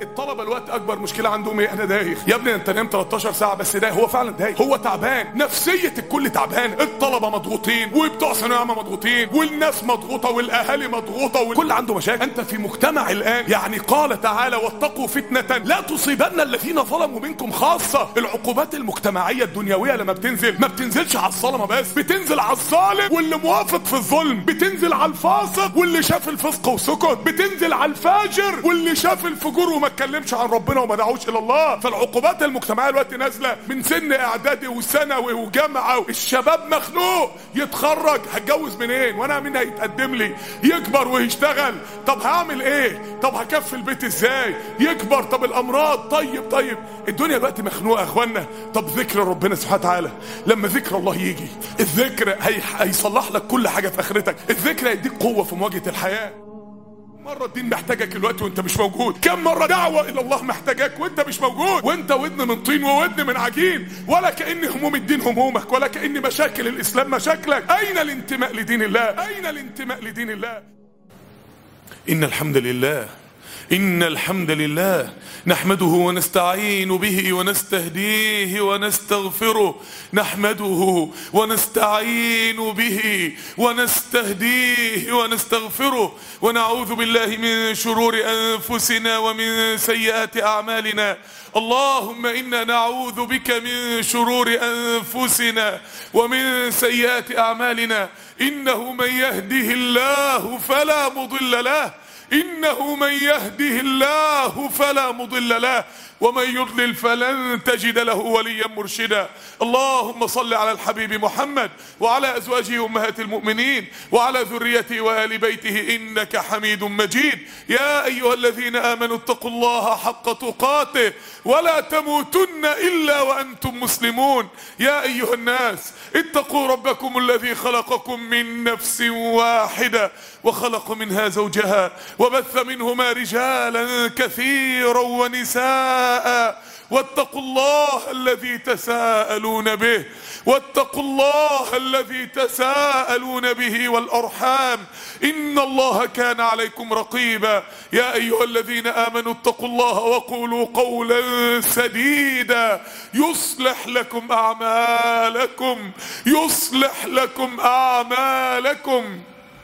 الطلبه الوقت اكبر مشكله عندهم ايه انا دايخ يا ابني انت نام 13 ساعه بس دايخ هو فعلا دايخ هو تعبان نفسيه الكل تعبان الطلبه مضغوطين وبتوع ثانويه عامه مضغوطين والناس مضغوطه والاهالي مضغوطه والكل عنده مشاكل انت في مجتمع الان يعني قال تعالى واتقوا فتنه لا تصيبن الذين ظلموا منكم خاصه العقوبات المجتمعيه الدنيويه لما بتنزل ما بتنزلش على الظلمه بس بتنزل على الظالم واللي موافق في الظلم بتنزل على الفاسق واللي شاف الفسق وسكت بتنزل على الفاجر واللي شاف الفجور وما اتكلمش عن ربنا وما دعوش الى الله فالعقوبات المجتمعيه دلوقتي نازله من سن اعدادي وثانوي وجامعه الشباب مخنوق يتخرج هتجوز منين وانا مين هيتقدم لي يكبر ويشتغل طب هعمل ايه طب هكفي البيت ازاي يكبر طب الامراض طيب طيب الدنيا دلوقتي مخنوقه يا اخوانا طب ذكر ربنا سبحانه وتعالى لما ذكر الله يجي الذكر هي... هيصلح لك كل حاجه في اخرتك الذكر هيديك قوه في مواجهه الحياه مرة الدين محتاجك دلوقتي وانت مش موجود كم مرة دعوة الى الله محتاجك وانت مش موجود وانت ودن من طين وودن من عجين ولا كأن هموم الدين همومك ولا كأن مشاكل الاسلام مشاكلك اين الانتماء لدين الله اين الانتماء لدين الله ان الحمد لله إن الحمد لله نحمده ونستعين به ونستهديه ونستغفره نحمده ونستعين به ونستهديه ونستغفره ونعوذ بالله من شرور أنفسنا ومن سيئات أعمالنا اللهم إنا نعوذ بك من شرور أنفسنا ومن سيئات أعمالنا إنه من يهده الله فلا مضل له إنه من يهده الله فلا مضل له ومن يضلل فلن تجد له وليا مرشدا اللهم صل على الحبيب محمد وعلى أزواجه أمهات المؤمنين وعلى ذريته وآل بيته إنك حميد مجيد يا أيها الذين آمنوا اتقوا الله حق تقاته ولا تموتن إلا وأنتم مسلمون يا أيها الناس اتقوا ربكم الذي خلقكم من نفس واحدة وخلق منها زوجها وبث منهما رجالا كثيرا ونساء واتقوا الله الذي تساءلون به واتقوا الله الذي تساءلون به والأرحام إن الله كان عليكم رقيبا يا أيها الذين آمنوا اتقوا الله وقولوا قولا سديدا يصلح لكم أعمالكم يصلح لكم أعمالكم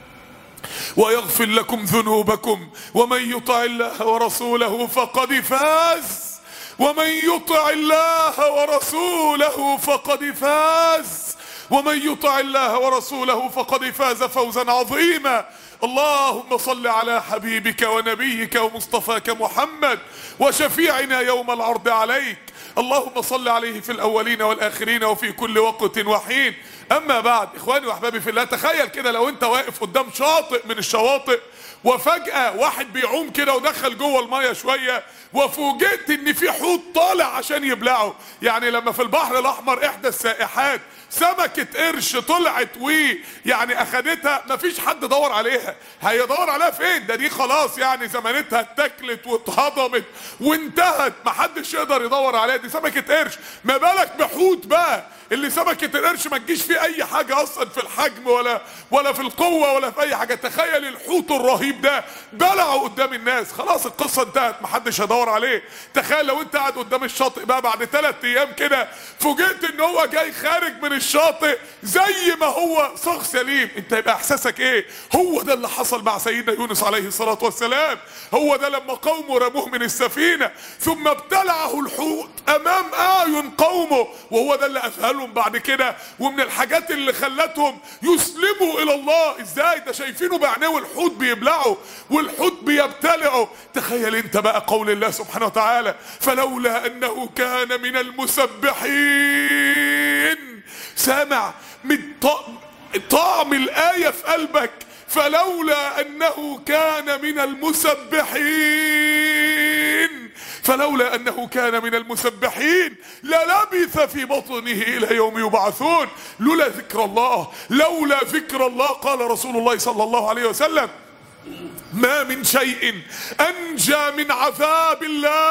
ويغفر لكم ذنوبكم ومن يطع الله ورسوله فقد فاز ومن يطع الله ورسوله فقد فاز ومن يطع الله ورسوله فقد فاز فوزا عظيما اللهم صل على حبيبك ونبيك ومصطفاك محمد وشفيعنا يوم العرض عليك اللهم صل عليه في الاولين والاخرين وفي كل وقت وحين اما بعد اخواني واحبابي في الله تخيل كده لو انت واقف قدام شاطئ من الشواطئ وفجأة واحد بيعوم كده ودخل جوه المية شوية وفوجئت ان في حوت طالع عشان يبلعه يعني لما في البحر الاحمر احدى السائحات سمكة قرش طلعت ويعني اخدتها مفيش حد دور عليها هيدور عليها فين ده دي خلاص يعني زمانتها اتاكلت واتهضمت وانتهت محدش يقدر يدور عليها دي سمكة قرش ما بالك بحوت بقى اللي سمكة القرش ما تجيش فيه اي حاجة اصلا في الحجم ولا ولا في القوة ولا في اي حاجة تخيل الحوت الرهيب ده بلعه قدام الناس خلاص القصة انتهت محدش هيدور عليه تخيل لو انت قاعد قدام الشاطئ بقى بعد ثلاث ايام كده فوجئت ان هو جاي خارج من الشاطئ زي ما هو صاغ سليم انت يبقى احساسك ايه هو ده اللي حصل مع سيدنا يونس عليه الصلاة والسلام هو ده لما قومه رموه من السفينة ثم ابتلعه الحوت امام اعين قومه وهو ده اللي اذهلهم بعد كده ومن الحاجات اللي خلتهم يسلموا الى الله ازاي ده شايفينه بعينيه والحوت بيبلعه والحوت بيبتلعه تخيل انت بقى قول الله سبحانه وتعالى فلولا انه كان من المسبحين سامع من طعم الآية في قلبك فلولا أنه كان من المسبحين فلولا أنه كان من المسبحين للبث في بطنه إلى يوم يبعثون لولا ذكر الله لولا ذكر الله قال رسول الله صلى الله عليه وسلم ما من شيء أنجى من عذاب الله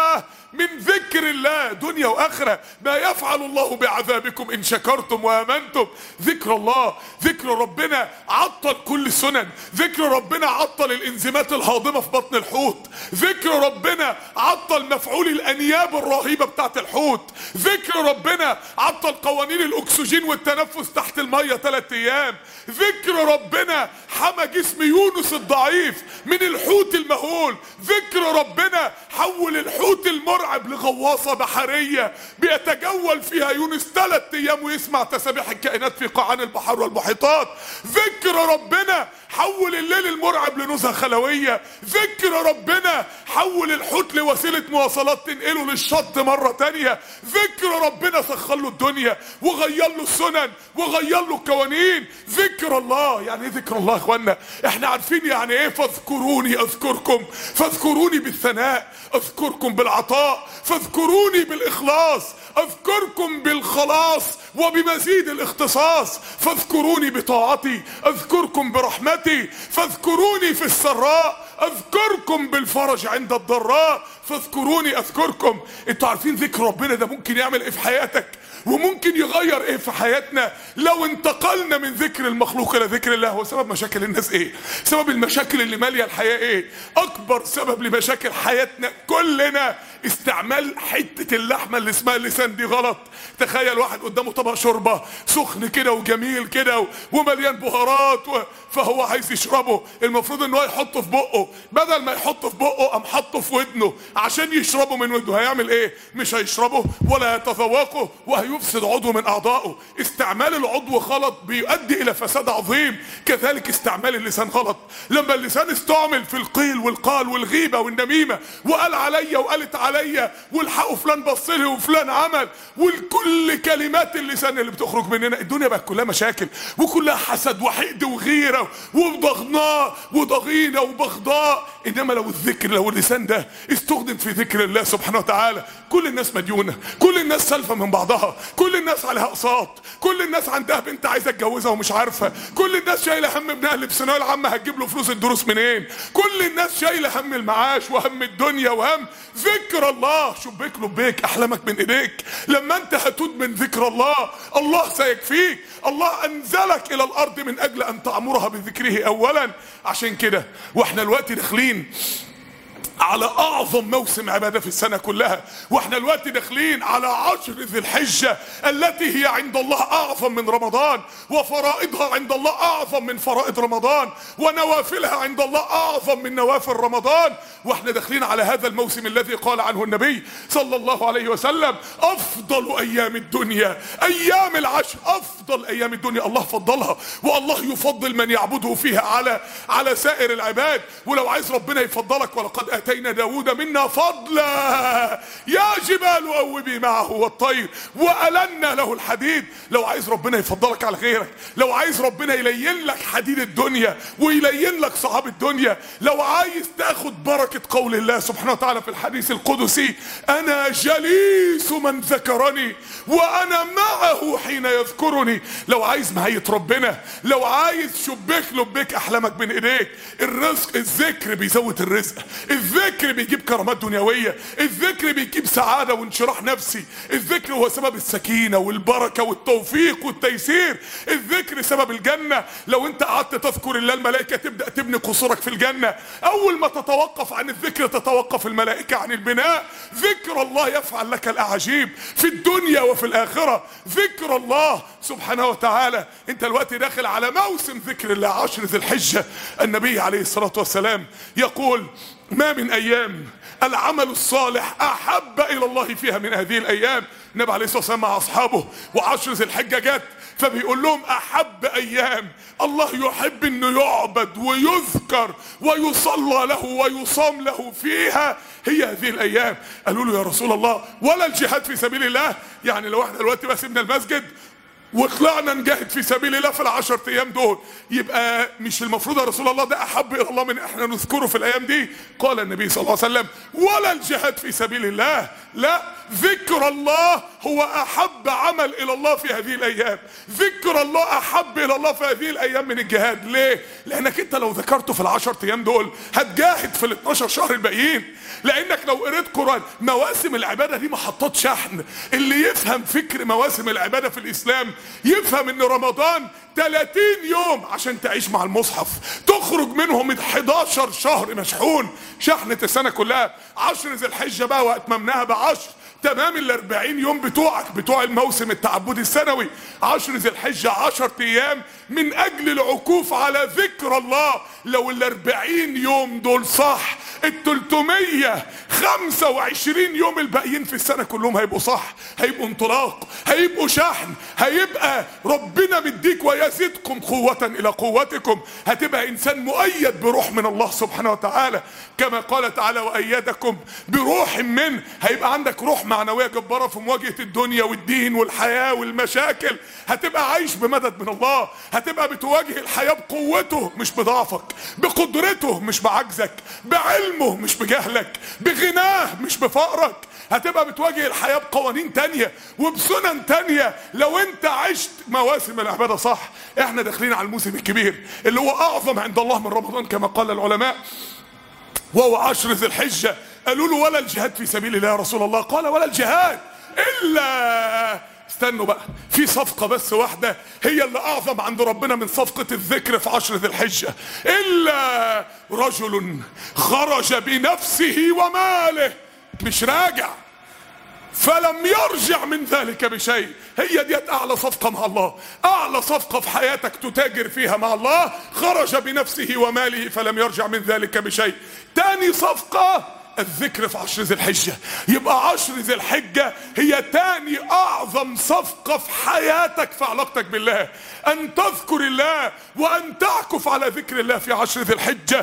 من ذكر الله دنيا واخره ما يفعل الله بعذابكم ان شكرتم وامنتم ذكر الله ذكر ربنا عطل كل السنن ذكر ربنا عطل الانزيمات الهاضمه في بطن الحوت ذكر ربنا عطل مفعول الانياب الرهيبه بتاعت الحوت ذكر ربنا عطل قوانين الاكسجين والتنفس تحت الميه ثلاث ايام ذكر ربنا حمى جسم يونس الضعيف من الحوت المهول ذكر ربنا حول الحوت المرعب لغواصة بحرية بيتجول فيها يونس ثلاث ايام ويسمع تسابيح الكائنات في قاعان البحر والمحيطات ذكر ربنا حول الليل المرعب لنزهة خلوية ذكر ربنا حول الحوت لوسيلة مواصلات تنقله للشط مرة تانية ذكر ربنا سخر له الدنيا وغير له السنن وغير له القوانين ذكر الله يعني ايه ذكر الله يا اخوانا احنا عارفين يعني ايه فاذكروني اذكركم فاذكروني بالثناء اذكركم بالعطاء فاذكروني بالاخلاص اذكركم بالخلاص وبمزيد الاختصاص فاذكروني بطاعتي اذكركم برحمتي فاذكروني في السراء اذكركم بالفرج عند الضراء فاذكروني اذكركم انتوا عارفين ذكر ربنا ده ممكن يعمل ايه في حياتك وممكن يغير ايه في حياتنا لو انتقلنا من ذكر المخلوق الى ذكر الله هو سبب مشاكل الناس ايه سبب المشاكل اللي ماليه الحياه ايه اكبر سبب لمشاكل حياتنا كلنا استعمال حته اللحمه اللي اسمها اللسان دي غلط تخيل واحد قدامه طبق شوربه سخن كده وجميل كده ومليان بهارات و... فهو عايز يشربه المفروض ان هو يحطه في بقه بدل ما يحطه في بقه قام حطه في ودنه عشان يشربه من ودنه هيعمل ايه مش هيشربه ولا يتذوقه وهيفسد عضو من اعضائه استعمال العضو غلط بيؤدي الى فساد عظيم كذلك استعمال اللسان غلط لما اللسان استعمل في القيل والقال والغيبه والنميمه وقال عليا وقالت عليا والحقوا فلان بص لي وفلان عمل والكل كلمات اللسان اللي بتخرج مننا الدنيا بقت كلها مشاكل وكلها حسد وحقد وغيره وضغناء وضغينه وبغضاء انما لو الذكر لو اللسان ده استخدم في ذكر الله سبحانه وتعالى كل الناس مديونه كل الناس سالفه من بعضها كل الناس عليها اقساط كل الناس عندها بنت عايزه تتجوزها ومش عارفه كل الناس شايله هم ابنها اللي في الثانويه العامه هتجيب له فلوس الدروس منين كل الناس شايله هم المعاش وهم الدنيا وهم ذكر الله شبيك لبيك احلامك من ايديك لما انت هتود من ذكر الله الله سيكفيك الله انزلك الى الارض من اجل ان تعمرها بذكره اولا عشان كده واحنا الوقت داخلين على اعظم موسم عباده في السنه كلها واحنا الوقت داخلين على عشر ذي الحجه التي هي عند الله اعظم من رمضان وفرائضها عند الله اعظم من فرائض رمضان ونوافلها عند الله اعظم من نوافل رمضان واحنا داخلين على هذا الموسم الذي قال عنه النبي صلى الله عليه وسلم افضل ايام الدنيا ايام العشر افضل ايام الدنيا الله فضلها والله يفضل من يعبده فيها على على سائر العباد ولو عايز ربنا يفضلك ولقد اتينا داود منا فضلا يا جبال اوبي معه والطير والنا له الحديد لو عايز ربنا يفضلك على غيرك لو عايز ربنا يلين لك حديد الدنيا ويلين لك صعاب الدنيا لو عايز تاخد بركه قول الله سبحانه وتعالى في الحديث القدسي انا جليس من ذكرني وانا معه حين يذكرني لو عايز معية ربنا لو عايز شبيك لبيك احلامك بين ايديك الرزق الذكر بيزود الرزق الذكر بيجيب كرامات دنيوية الذكر بيجيب سعادة وانشراح نفسي الذكر هو سبب السكينة والبركة والتوفيق والتيسير الذكر سبب الجنة لو انت قعدت تذكر الله الملائكة تبدأ تبني قصورك في الجنة اول ما تتوقف عن الذكر تتوقف الملائكة عن البناء ذكر الله يفعل لك الاعاجيب في الدنيا وفي الاخرة ذكر الله سبحانه وتعالى انت الوقت داخل على موسم ذكر الله عشر ذي الحجة النبي عليه الصلاة والسلام يقول ما من ايام العمل الصالح احب الى الله فيها من هذه الايام النبي عليه الصلاه والسلام مع اصحابه وعشر ذي الحجه جت فبيقول لهم احب ايام الله يحب انه يعبد ويذكر ويصلى له ويصام له فيها هي هذه الايام قالوا له يا رسول الله ولا الجهاد في سبيل الله يعني لو احنا دلوقتي بس سيبنا المسجد وطلعنا نجاهد في سبيل الله في العشر ايام دول يبقى مش المفروض يا رسول الله ده احب الى الله من احنا نذكره في الايام دي قال النبي صلى الله عليه وسلم ولا الجهاد في سبيل الله لا ذكر الله هو احب عمل الى الله في هذه الايام ذكر الله احب الى الله في هذه الايام من الجهاد ليه لانك انت لو ذكرته في العشر ايام دول هتجاهد في ال 12 شهر الباقيين لانك لو قريت قران مواسم العباده دي محطات شحن اللي يفهم فكر مواسم العباده في الاسلام يفهم ان رمضان 30 يوم عشان تعيش مع المصحف تخرج منهم 11 شهر مشحون شحنة السنة كلها عشر ذي الحجة بقى واتممناها بعشر تمام ال 40 يوم بتوعك بتوع الموسم التعبدي السنوي عشر ذي الحجة عشر ايام من اجل العكوف على ذكر الله لو ال 40 يوم دول صح ال 325 يوم الباقيين في السنة كلهم هيبقوا صح هيبقوا انطلاق هيبقوا شحن هيبقى ربنا مديك ويزيدكم قوة الى قوتكم هتبقى انسان مؤيد بروح من الله سبحانه وتعالى كما قال تعالى وايدكم بروح منه هيبقى عندك روح معنوية جبارة في مواجهة الدنيا والدين والحياة والمشاكل هتبقى عايش بمدد من الله هتبقى بتواجه الحياة بقوته مش بضعفك بقدرته مش بعجزك بعلمه مش بجهلك بغناه مش بفقرك هتبقى بتواجه الحياة بقوانين تانية وبسنن تانية لو انت عشت مواسم العبادة صح احنا داخلين على الموسم الكبير اللي هو اعظم عند الله من رمضان كما قال العلماء وهو عشر ذي الحجة قالوا له ولا الجهاد في سبيل الله يا رسول الله قال ولا الجهاد الا استنوا بقى في صفقة بس واحدة هي اللي اعظم عند ربنا من صفقة الذكر في عشر ذي الحجة الا رجل خرج بنفسه وماله مش راجع فلم يرجع من ذلك بشيء هي ديت اعلى صفقة مع الله اعلى صفقة في حياتك تتاجر فيها مع الله خرج بنفسه وماله فلم يرجع من ذلك بشيء تاني صفقة الذكر في عشر ذي الحجة يبقى عشر ذي الحجة هي تاني اعظم صفقة في حياتك في علاقتك بالله ان تذكر الله وان تعكف على ذكر الله في عشر ذي الحجة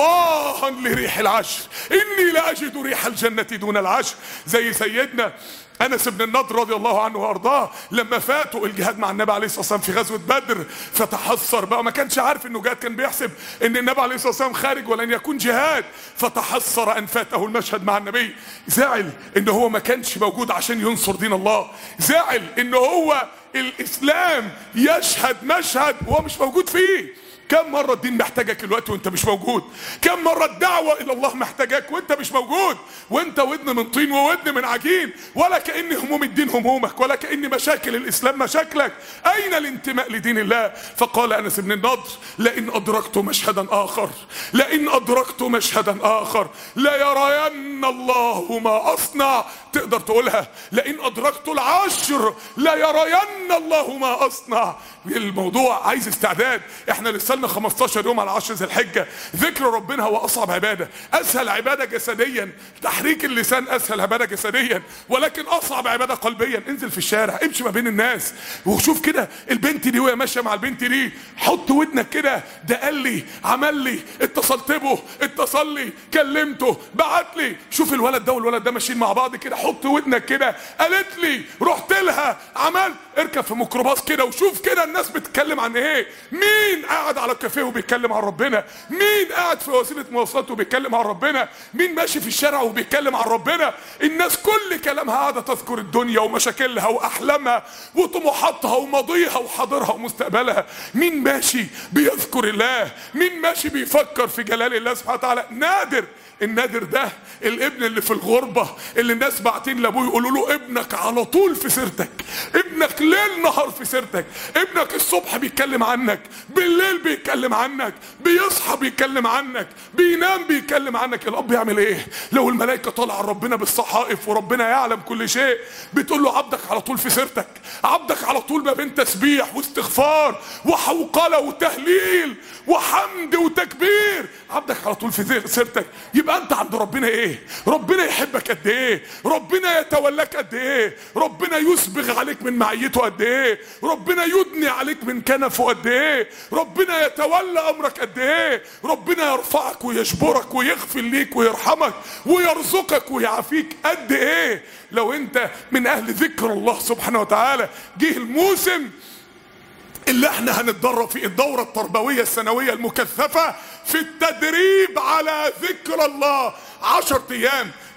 واها لريح العشر اني لاجد ريح الجنة دون العشر زي سيدنا انس بن النضر رضي الله عنه وارضاه لما فاتوا الجهاد مع النبي عليه الصلاه والسلام في غزوه بدر فتحسر بقى ما كانش عارف انه جهاد كان بيحسب ان النبي عليه الصلاه والسلام خارج ولن يكون جهاد فتحسر ان فاته المشهد مع النبي زعل ان هو ما كانش موجود عشان ينصر دين الله زعل ان هو الاسلام يشهد مشهد وهو مش موجود فيه كم مرة الدين محتاجك الوقت وانت مش موجود كم مرة الدعوة الى الله محتاجك وانت مش موجود وانت ودن من طين وودن من عجين ولا كأن هموم الدين همومك ولا كأن مشاكل الاسلام مشاكلك اين الانتماء لدين الله فقال انس بن النضر لئن ادركت مشهدا اخر لئن ادركت مشهدا اخر لا يرين الله ما اصنع تقدر تقولها لئن ادركت العشر لا يرين الله ما اصنع الموضوع عايز استعداد احنا لسه لنا 15 يوم على 10 ذي الحجه ذكر ربنا هو اصعب عباده اسهل عباده جسديا تحريك اللسان اسهل عباده جسديا ولكن اصعب عباده قلبيا انزل في الشارع امشي ما بين الناس وشوف كده البنت دي وهي ماشيه مع البنت دي حط ودنك كده ده قال لي عمل لي اتصلت به اتصل لي كلمته بعت لي شوف الولد ده والولد ده ماشيين مع بعض كده حط ودنك كده قالت لي رحت لها عمل اركب في ميكروباص كده وشوف كده الناس بتتكلم عن ايه مين قاعد على الكافيه وبيتكلم عن ربنا مين قاعد في وسيله مواصلات وبيتكلم عن ربنا مين ماشي في الشارع وبيتكلم عن ربنا الناس كل كلامها قاعده تذكر الدنيا ومشاكلها واحلامها وطموحاتها وماضيها وحاضرها ومستقبلها مين ماشي بيذكر الله مين ماشي بيفكر في جلال الله سبحانه وتعالى نادر النادر ده الابن اللي في الغربة اللي الناس باعتين لابوه يقولوا له ابنك على طول في سيرتك ابنك ليل نهار في سيرتك ابنك الصبح بيتكلم عنك بالليل بيتكلم عنك بيصحى بيتكلم عنك بينام بيتكلم عنك الاب يعمل ايه لو الملائكة طالعة ربنا بالصحائف وربنا يعلم كل شيء بتقول له عبدك على طول في سيرتك عبدك على طول ما بين تسبيح واستغفار وحوقلة وتهليل وحمد وتكبير عبدك على طول في سيرتك يبقى انت عند ربنا ايه ربنا يحبك قد ايه ربنا يتولاك قد ايه ربنا يسبغ عليك من معيته قد ايه ربنا يدني عليك من كنفه قد ايه ربنا يتولى امرك قد ايه ربنا يرفعك ويجبرك ويغفر ليك ويرحمك ويرزقك ويعافيك قد ايه لو انت من اهل ذكر الله سبحانه وتعالى جه الموسم اللي احنا هنتدرب في الدورة التربوية السنوية المكثفة في التدريب على ذكر الله عشر ايام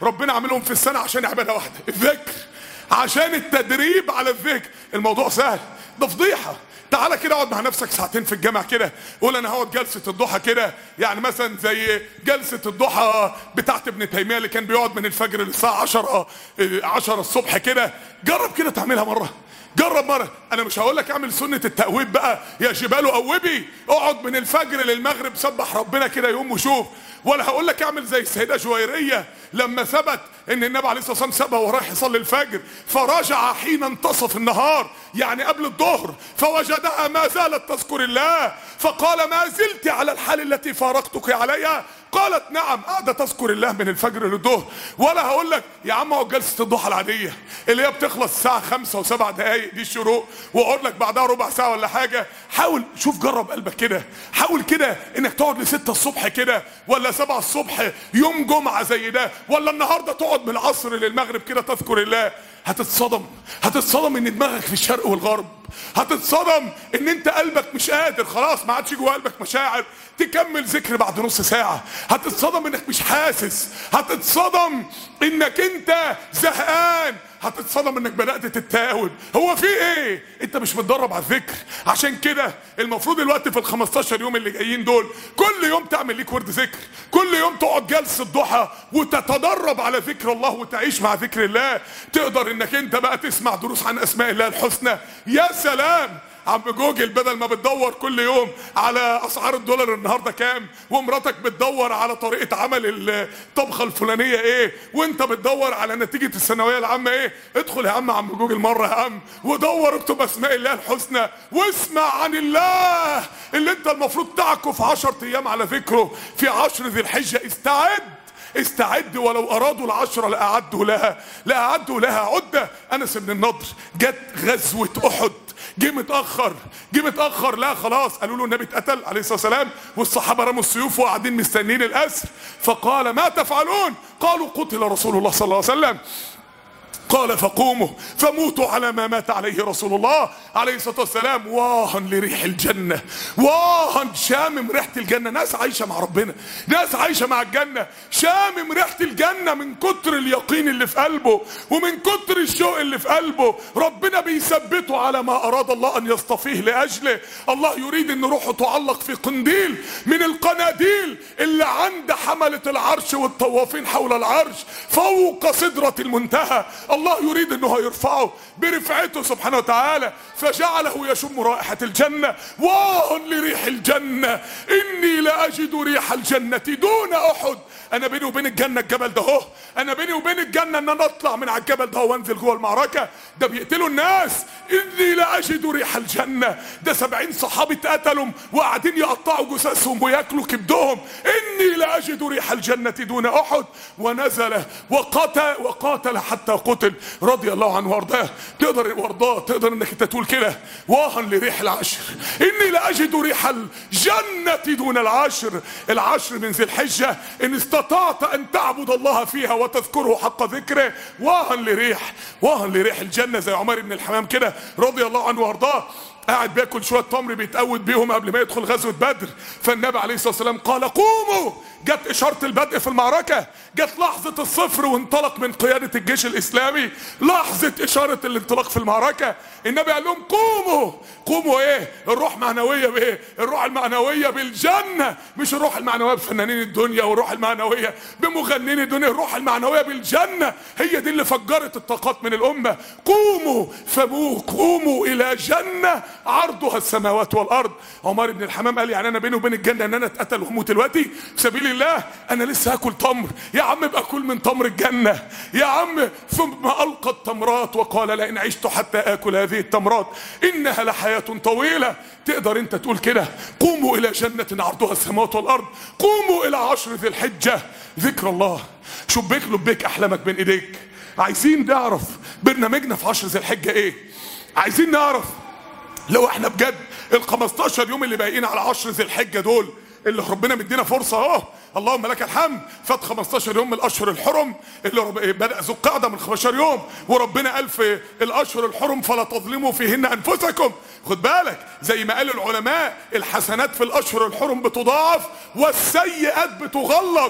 ربنا عاملهم في السنه عشان عباده واحده الذكر عشان التدريب على الذكر الموضوع سهل ده فضيحه تعالى كده اقعد مع نفسك ساعتين في الجامع كده قول انا هقعد جلسه الضحى كده يعني مثلا زي جلسه الضحى بتاعت ابن تيميه اللي كان بيقعد من الفجر للساعه 10 10 الصبح كده جرب كده تعملها مره جرب مره انا مش هقول لك اعمل سنه التأويب بقى يا جبال اوبي اقعد من الفجر للمغرب سبح ربنا كده يوم وشوف ولا هقول لك اعمل زي السيده جويريه لما ثبت ان النبي عليه الصلاه والسلام سابها ورايح يصلي الفجر فرجع حين انتصف النهار يعني قبل الظهر فوجدها ما زالت تذكر الله فقال ما زلت على الحال التي فارقتك عليها قالت نعم قاعدة تذكر الله من الفجر للظهر ولا هقول لك يا عم اقعد جلسة الضحى العادية اللي هي بتخلص الساعة خمسة وسبع دقايق دي الشروق واقعد لك بعدها ربع ساعة ولا حاجة حاول شوف جرب قلبك كده حاول كده انك تقعد لستة الصبح كده ولا سبعة الصبح يوم جمعة زي ده ولا النهاردة تقعد من العصر للمغرب كده تذكر الله هتتصدم هتتصدم ان دماغك في الشرق والغرب هتتصدم ان انت قلبك مش قادر خلاص ما عادش جوه قلبك مشاعر تكمل ذكر بعد نص ساعة هتتصدم انك مش حاسس هتتصدم انك انت زهقان هتتصدم انك بدأت تتاول هو في ايه انت مش متدرب على الذكر عشان كده المفروض الوقت في ال 15 يوم اللي جايين دول كل يوم تعمل ليك ورد ذكر كل يوم تقعد جلسة ضحى وتتدرب على ذكر الله وتعيش مع ذكر الله تقدر انك انت بقى تسمع دروس عن اسماء الله الحسنى يا سلام عم جوجل بدل ما بتدور كل يوم على اسعار الدولار النهارده كام ومراتك بتدور على طريقه عمل الطبخه الفلانيه ايه وانت بتدور على نتيجه الثانويه العامه ايه ادخل يا عم عم جوجل مره يا عم ودور اكتب اسماء الله الحسنى واسمع عن الله اللي انت المفروض تعكف 10 ايام على ذكره في عشر ذي الحجه استعد استعد ولو ارادوا العشرة لاعدوا لها لاعدوا لها عدة انس بن النضر جت غزوة احد جه متاخر جه متاخر لا خلاص قالوا له النبي اتقتل عليه الصلاه والسلام والصحابه رموا السيوف وقاعدين مستنيين الاسر فقال ما تفعلون قالوا قتل رسول الله صلى الله عليه وسلم قال فقوموا فموتوا على ما مات عليه رسول الله عليه الصلاة والسلام واها لريح الجنة واها شامم ريحة الجنة ناس عايشة مع ربنا ناس عايشة مع الجنة شامم ريحة الجنة من كتر اليقين اللي في قلبه ومن كتر الشوق اللي في قلبه ربنا بيثبته على ما أراد الله أن يصطفيه لأجله الله يريد أن روحه تعلق في قنديل من القناديل اللي عند حملة العرش والطوافين حول العرش فوق سدرة المنتهى الله يريد انه يرفعه برفعته سبحانه وتعالى فجعله يشم رائحة الجنة واه لريح الجنة اني لاجد ريح الجنة دون احد انا بيني وبين الجنة الجبل ده اهو انا بيني وبين الجنة ان انا اطلع من على الجبل ده وانزل جوه المعركة ده بيقتلوا الناس اني لاجد ريح الجنة ده سبعين صحابي اتقتلوا وقاعدين يقطعوا جثثهم وياكلوا كبدهم اني لاجد ريح الجنة دون احد ونزل وقتل وقاتل حتى قتل رضي الله عنه وارضاه تقدر وارضاه تقدر انك انت تقول كده واها لريح العشر اني لاجد ريح الجنة دون العشر العشر من ذي الحجة ان استطعت ان تعبد الله فيها وتذكره حق ذكره واها لريح واها لريح الجنة زي عمر بن الحمام كده رضي الله عنه وارضاه قاعد بياكل شويه تمر بيتقود بيهم قبل ما يدخل غزوه بدر فالنبي عليه الصلاه والسلام قال قوموا جت اشاره البدء في المعركه جت لحظه الصفر وانطلق من قياده الجيش الاسلامي لحظه اشاره الانطلاق في المعركه النبي قال لهم قوموا قوموا ايه الروح معنويه بايه الروح المعنويه بالجنه مش الروح المعنويه بفنانين الدنيا والروح المعنويه بمغنين الدنيا الروح المعنويه بالجنه هي دي اللي فجرت الطاقات من الامه قوموا فمو قوموا الى جنه عرضها السماوات والارض عمر بن الحمام قال يعني انا بيني وبين الجنه ان انا اتقتل واموت دلوقتي في سبيل الله انا لسه هاكل تمر يا عم ابقى كل من تمر الجنه يا عم ثم القى التمرات وقال لئن عشت حتى اكل هذه التمرات انها لحياه طويله تقدر انت تقول كده قوموا الى جنه عرضها السماوات والارض قوموا الى عشر ذي الحجه ذكر الله شبيك لبيك احلامك بين ايديك عايزين نعرف برنامجنا في عشر ذي الحجه ايه عايزين نعرف لو احنا بجد ال 15 يوم اللي باقيين على 10 ذي الحجه دول اللي ربنا مدينا فرصه اهو اللهم لك الحمد فات 15 يوم من الاشهر الحرم اللي رب... بدا ذو القعده من 15 يوم وربنا قال في الاشهر الحرم فلا تظلموا فيهن انفسكم خد بالك زي ما قال العلماء الحسنات في الاشهر الحرم بتضاعف والسيئات بتغلظ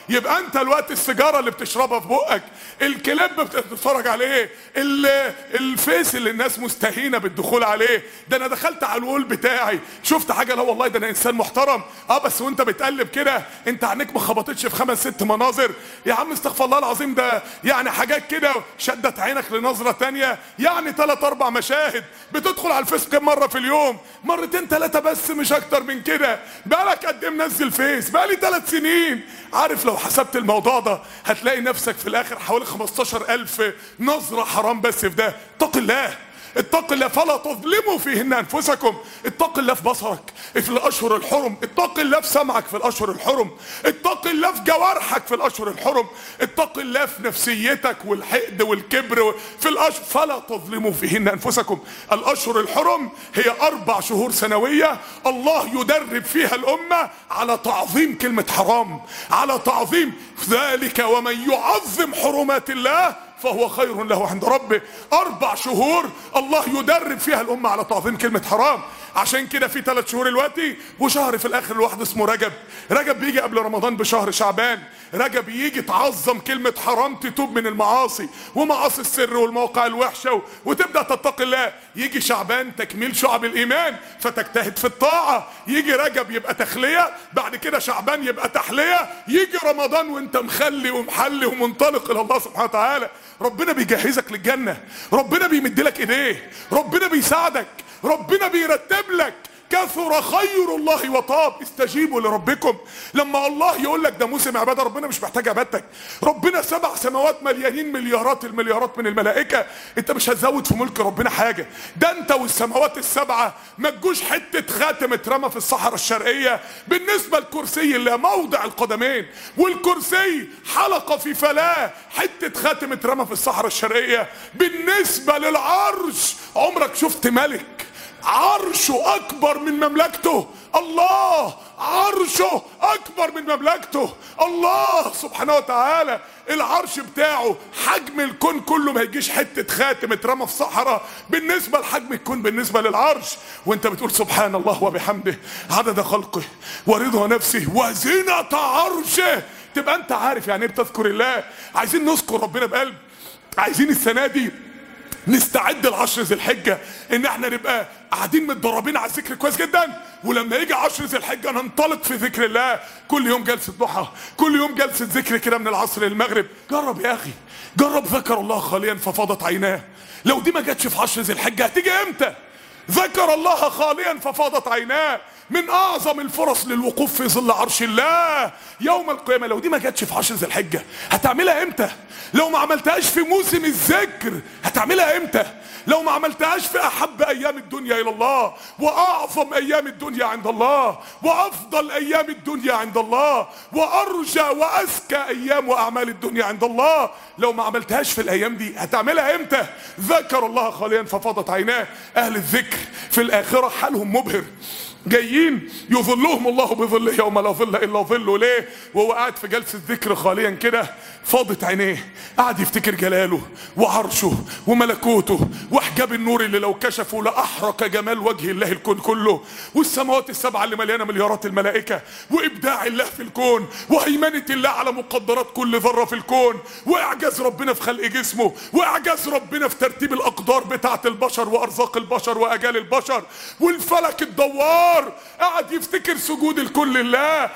يبقى انت الوقت السيجاره اللي بتشربها في بقك الكليب بتتفرج عليه ال- الفيس اللي الناس مستهينه بالدخول عليه ده انا دخلت على الوول بتاعي شفت حاجه لا والله ده انا انسان محترم اه بس وانت بتقلب كده انت عينيك ما خبطتش في خمس ست مناظر يا عم استغفر الله العظيم ده يعني حاجات كده شدت عينك لنظره تانية يعني ثلاث اربع مشاهد بتدخل على الفيس كم مره في اليوم مرتين ثلاثه بس مش اكتر من كده بقالك قد ايه منزل فيس بقالي ثلاث سنين عارف لو حسبت الموضوع ده هتلاقي نفسك في الاخر حوالي 15000 نظره حرام بس في ده اتق الله اتق الله فلا تظلموا فيهن انفسكم اتق الله في بصرك في الاشهر الحرم اتق الله في سمعك في الاشهر الحرم اتق الله في جوارحك في الاشهر الحرم اتق الله في نفسيتك والحقد والكبر في الاشهر فلا تظلموا فيهن انفسكم الاشهر الحرم هي اربع شهور سنويه الله يدرب فيها الامه على تعظيم كلمه حرام على تعظيم ذلك ومن يعظم حرمات الله فهو خير له عند ربه اربع شهور الله يدرب فيها الامه على تعظيم كلمه حرام عشان كده في ثلاث شهور دلوقتي وشهر في الاخر لوحده اسمه رجب رجب بيجي قبل رمضان بشهر شعبان رجب يجي تعظم كلمة حرام تتوب من المعاصي ومعاصي السر والمواقع الوحشة و- وتبدأ تتقي الله يجي شعبان تكميل شعب الإيمان فتجتهد في الطاعة يجي رجب يبقى تخلية بعد كده شعبان يبقى تحلية يجي رمضان وانت مخلي ومحلي ومنطلق إلى الله سبحانه وتعالى ربنا بيجهزك للجنة ربنا بيمد لك ايديه ربنا بيساعدك ربنا بيرتب لك كثر خير الله وطاب استجيبوا لربكم لما الله يقول لك ده موسم عباده ربنا مش محتاج عبادتك ربنا سبع سماوات مليانين مليارات المليارات من الملائكه انت مش هتزود في ملك ربنا حاجه ده انت والسماوات السبعه ما تجوش حته خاتم اترمى في الصحراء الشرقيه بالنسبه للكرسي اللي موضع القدمين والكرسي حلقه في فلاه حته خاتم اترمى في الصحراء الشرقيه بالنسبه للعرش عمرك شفت ملك عرشه اكبر من مملكته الله عرشه اكبر من مملكته الله سبحانه وتعالى العرش بتاعه حجم الكون كله ما يجيش حته خاتم اترمى في صحراء بالنسبه لحجم الكون بالنسبه للعرش وانت بتقول سبحان الله وبحمده عدد خلقه ورضا نفسه وزنة عرشه تبقى انت عارف يعني ايه بتذكر الله عايزين نذكر ربنا بقلب عايزين السنه دي نستعد لعشر ذي الحجة ان احنا نبقى قاعدين متدربين على الذكر كويس جدا ولما يجي عشر ذي الحجة ننطلق في ذكر الله كل يوم جلسة ضحى كل يوم جلسة ذكر كده من العصر للمغرب جرب يا اخي جرب ذكر الله خاليا ففاضت عيناه لو دي ما جاتش في عشر ذي الحجة هتيجي امتى ذكر الله خاليا ففاضت عيناه من اعظم الفرص للوقوف في ظل عرش الله يوم القيامه لو دي ما جاتش في عشر ذي الحجه هتعملها امتى لو ما عملتهاش في موسم الذكر هتعملها امتى لو ما عملتهاش في احب ايام الدنيا الى الله واعظم ايام الدنيا عند الله وافضل ايام الدنيا عند الله وارجى وازكى ايام واعمال الدنيا عند الله لو ما عملتهاش في الايام دي هتعملها امتى ذكر الله خاليا ففاضت عيناه اهل الذكر في الاخره حالهم مبهر جايين يظلهم الله بظله يوم لا ظل الا ظله ليه وهو قاعد في جلسه ذكر خاليا كده فاضت عينيه قاعد يفتكر جلاله وعرشه وملكوته وحجاب النور اللي لو كشفوا لاحرق جمال وجه الله الكون كله والسماوات السبعه اللي مليانه مليارات الملائكه وابداع الله في الكون وهيمنه الله على مقدرات كل ذره في الكون واعجاز ربنا في خلق جسمه واعجاز ربنا في ترتيب الاقدار بتاعه البشر وارزاق البشر واجال البشر والفلك الدوار قاعد يفتكر سجود الكل لله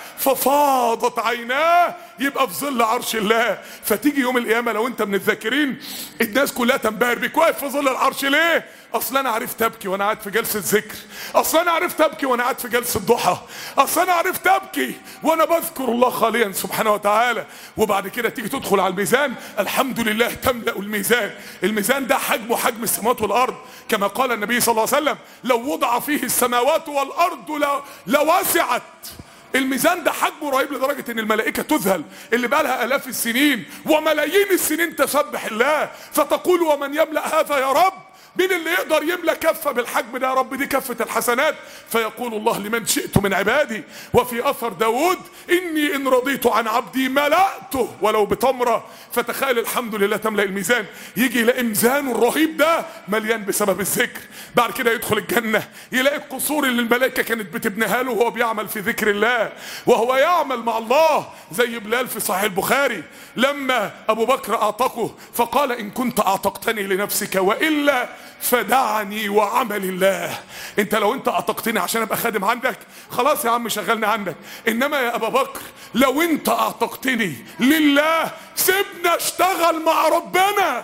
ففاضت عيناه يبقى في ظل عرش الله فتيجي يوم القيامه لو انت من الذاكرين الناس كلها تنبهر بيك واقف في ظل العرش ليه اصل انا عرفت ابكي وانا قاعد في جلسه ذكر اصل انا عرفت ابكي وانا قاعد في جلسه ضحى اصل انا عرفت ابكي وانا بذكر الله خاليا سبحانه وتعالى وبعد كده تيجي تدخل على الميزان الحمد لله تملا الميزان الميزان ده حجمه حجم السماوات والارض كما قال النبي صلى الله عليه وسلم لو وضع فيه السماوات والارض لو- لوسعت الميزان ده حجمه رهيب لدرجة ان الملائكة تذهل اللي بقى لها الاف السنين وملايين السنين تسبح الله فتقول ومن يملأ هذا يا رب مين اللي يقدر يملى كفة بالحجم ده يا رب دي كفة الحسنات فيقول الله لمن شئت من عبادي وفي أثر داود إني إن رضيت عن عبدي ملأته ولو بتمرة فتخيل الحمد لله تملأ الميزان يجي يلاقي ميزانه الرهيب ده مليان بسبب الذكر بعد كده يدخل الجنة يلاقي القصور اللي الملائكة كانت بتبنيها له وهو بيعمل في ذكر الله وهو يعمل مع الله زي بلال في صحيح البخاري لما أبو بكر أعتقه فقال إن كنت أعتقتني لنفسك وإلا فدعني وعمل الله انت لو انت اعتقتني عشان ابقى خادم عندك خلاص يا عم شغلني عندك انما يا ابا بكر لو انت اعتقتني لله سيبنا اشتغل مع ربنا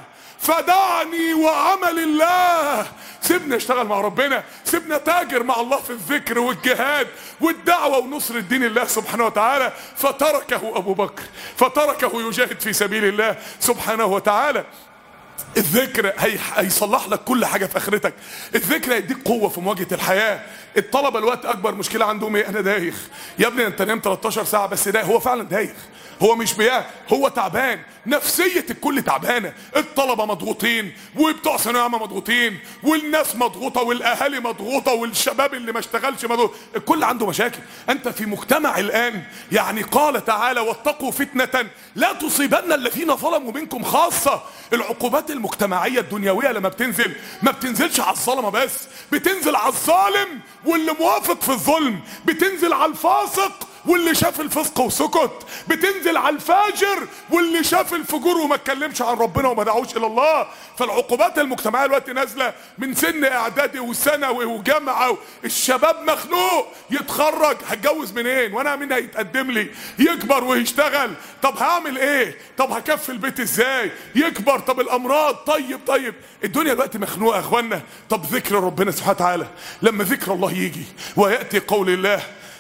فدعني وعمل الله سيبنا اشتغل مع ربنا سيبنا تاجر مع الله في الذكر والجهاد والدعوة ونصر الدين الله سبحانه وتعالى فتركه أبو بكر فتركه يجاهد في سبيل الله سبحانه وتعالى الذكر هي... هيصلح لك كل حاجه في اخرتك الذكر هيديك قوه في مواجهه الحياه الطلبه الوقت اكبر مشكله عندهم ايه انا دايخ يا ابني انت نام 13 ساعه بس ده هو فعلا دايخ هو مش بياه هو تعبان نفسية الكل تعبانة الطلبة مضغوطين وبتوع ثانوية عامة مضغوطين والناس مضغوطة والأهالي مضغوطة والشباب اللي ما اشتغلش مضغوط الكل عنده مشاكل أنت في مجتمع الآن يعني قال تعالى واتقوا فتنة لا تصيبن الذين ظلموا منكم خاصة العقوبات المجتمعية الدنيوية لما بتنزل ما بتنزلش على الظلمة بس بتنزل على الظالم واللي موافق في الظلم بتنزل على الفاسق واللي شاف الفسق وسكت بتنزل على الفاجر واللي شاف الفجور وما اتكلمش عن ربنا وما دعوش الى الله فالعقوبات المجتمعيه دلوقتي نازله من سن اعدادي وثانوي وجامعه الشباب مخنوق يتخرج هتجوز منين وانا مين هيتقدم لي يكبر ويشتغل طب هعمل ايه طب هكفي البيت ازاي يكبر طب الامراض طيب طيب الدنيا دلوقتي مخنوقه يا اخوانا طب ذكر ربنا سبحانه وتعالى لما ذكر الله يجي وياتي قول الله